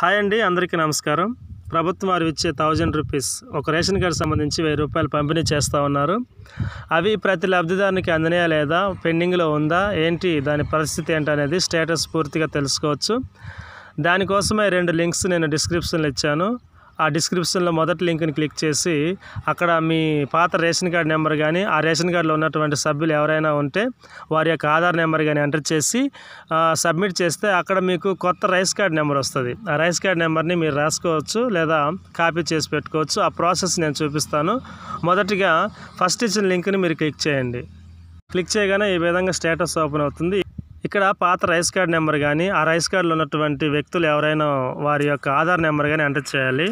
hi అండి అందరికీ నమస్కారం ప్రభుత్వం వారు ఇచ్చే థౌజండ్ రూపీస్ ఒక రేషన్ కార్డు సంబంధించి వెయ్యి రూపాయలు పంపిణీ చేస్తూ ఉన్నారు అవి ప్రతి లబ్ధిదారునికి అందినాయా లేదా పెండింగ్లో ఉందా ఏంటి దాని పరిస్థితి ఏంటి అనేది స్టేటస్ పూర్తిగా తెలుసుకోవచ్చు దానికోసమే రెండు లింక్స్ నేను డిస్క్రిప్షన్లో ఇచ్చాను ఆ డిస్క్రిప్షన్లో మొదటి లింక్ని క్లిక్ చేసి అక్కడ మీ పాత రేషన్ కార్డ్ నెంబర్ కానీ ఆ రేషన్ కార్డులో ఉన్నటువంటి సభ్యులు ఎవరైనా ఉంటే వారి యొక్క ఆధార్ నెంబర్ కానీ ఎంటర్ చేసి ఆ, సబ్మిట్ చేస్తే అక్కడ మీకు కొత్త రైస్ కార్డ్ నెంబర్ వస్తుంది ఆ రైస్ కార్డ్ నెంబర్ని మీరు రాసుకోవచ్చు లేదా కాపీ చేసి పెట్టుకోవచ్చు ఆ ప్రాసెస్ నేను చూపిస్తాను మొదటిగా ఫస్ట్ ఇచ్చిన లింక్ని మీరు క్లిక్ చేయండి క్లిక్ చేయగానే ఈ విధంగా స్టేటస్ ఓపెన్ అవుతుంది ఇక్కడ పాత రైస్ కార్డ్ నెంబర్ కానీ ఆ రైస్ కార్డులో ఉన్నటువంటి వ్యక్తులు ఎవరైనా వారి యొక్క ఆధార్ నెంబర్ కానీ ఎంటర్ చేయాలి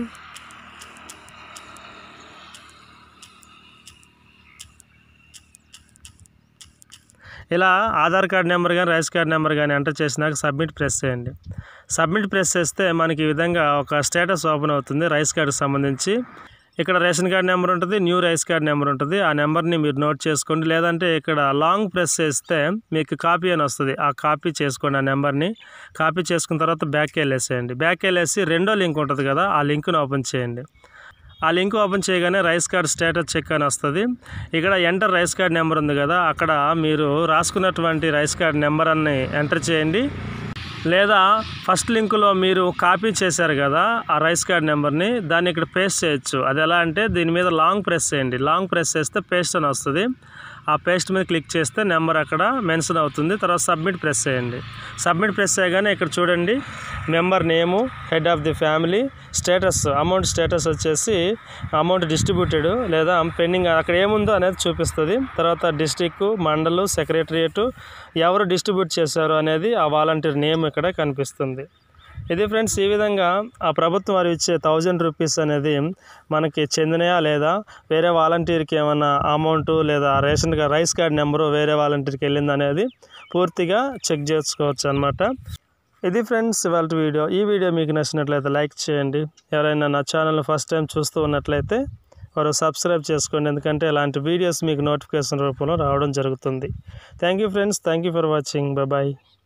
ఇలా ఆధార్ కార్డ్ నెంబర్ కానీ రైస్ కార్డ్ నెంబర్ కానీ ఎంటర్ చేసినాక సబ్మిట్ ప్రెస్ చేయండి సబ్మిట్ ప్రెస్ చేస్తే మనకి ఈ విధంగా ఒక స్టేటస్ ఓపెన్ అవుతుంది రైస్ కార్డుకి సంబంధించి ఇక్కడ రేషన్ కార్డ్ నెంబర్ ఉంటుంది న్యూ రైస్ కార్డ్ నెంబర్ ఉంటుంది ఆ నెంబర్ని మీరు నోట్ చేసుకోండి లేదంటే ఇక్కడ లాంగ్ ప్రెస్ చేస్తే మీకు కాపీ అని వస్తుంది ఆ కాపీ చేసుకోండి ఆ నెంబర్ని కాపీ చేసుకున్న తర్వాత బ్యాక్ వెళ్ళేసేయండి బ్యాక్ వెళ్ళేసి రెండో లింక్ ఉంటుంది కదా ఆ లింక్ను ఓపెన్ చేయండి ఆ లింక్ ఓపెన్ చేయగానే రైస్ కార్డ్ స్టేటస్ చెక్ అని వస్తుంది ఇక్కడ ఎంటర్ రైస్ కార్డ్ నెంబర్ ఉంది కదా అక్కడ మీరు రాసుకున్నటువంటి రైస్ కార్డ్ నెంబర్ అన్ని ఎంటర్ చేయండి లేదా ఫస్ట్ లింకులో మీరు కాపీ చేశారు కదా ఆ రైస్ కార్డ్ నెంబర్ని దాన్ని ఇక్కడ పేస్ట్ చేయొచ్చు అది ఎలా అంటే దీని మీద లాంగ్ ప్రెస్ చేయండి లాంగ్ ప్రెస్ చేస్తే పేస్ట్ అని వస్తుంది ఆ పేస్ట్ మీద క్లిక్ చేస్తే నెంబర్ అక్కడ మెన్షన్ అవుతుంది తర్వాత సబ్మిట్ ప్రెస్ చేయండి సబ్మిట్ ప్రెస్ చేయగానే ఇక్కడ చూడండి member name head of the family status amount status వచ్చేసి అమౌంట్ డిస్ట్రిబ్యూటెడ్ లేదా పెండింగ్ అక్కడ ఏముందో అనేది చూపిస్తుంది తర్వాత డిస్టిక్ మండలు సెక్రటరియట్ ఎవరు డిస్ట్రిబ్యూట్ చేశారు అనేది ఆ వాలంటీర్ నేమ్ ఇక్కడ కనిపిస్తుంది ఇది ఫ్రెండ్స్ ఈ విధంగా ఆ ప్రభుత్వం వారు ఇచ్చే థౌజండ్ రూపీస్ అనేది మనకి చెందినయా లేదా వేరే వాలంటీర్కి ఏమైనా అమౌంట్ లేదా ration card rice card number వేరే వాలంటీర్కి వెళ్ళింది అనేది పూర్తిగా చెక్ చేసుకోవచ్చు అనమాట ఇది ఫ్రెండ్స్ ఇవాళ వీడియో ఈ వీడియో మీకు నచ్చినట్లయితే లైక్ చేయండి ఎవరైనా నా ఛానల్ ఫస్ట్ టైం చూస్తూ ఉన్నట్లయితే వారు సబ్స్క్రైబ్ చేసుకోండి ఎందుకంటే ఇలాంటి వీడియోస్ మీకు నోటిఫికేషన్ రూపంలో రావడం జరుగుతుంది thank you friends thank you for watching bye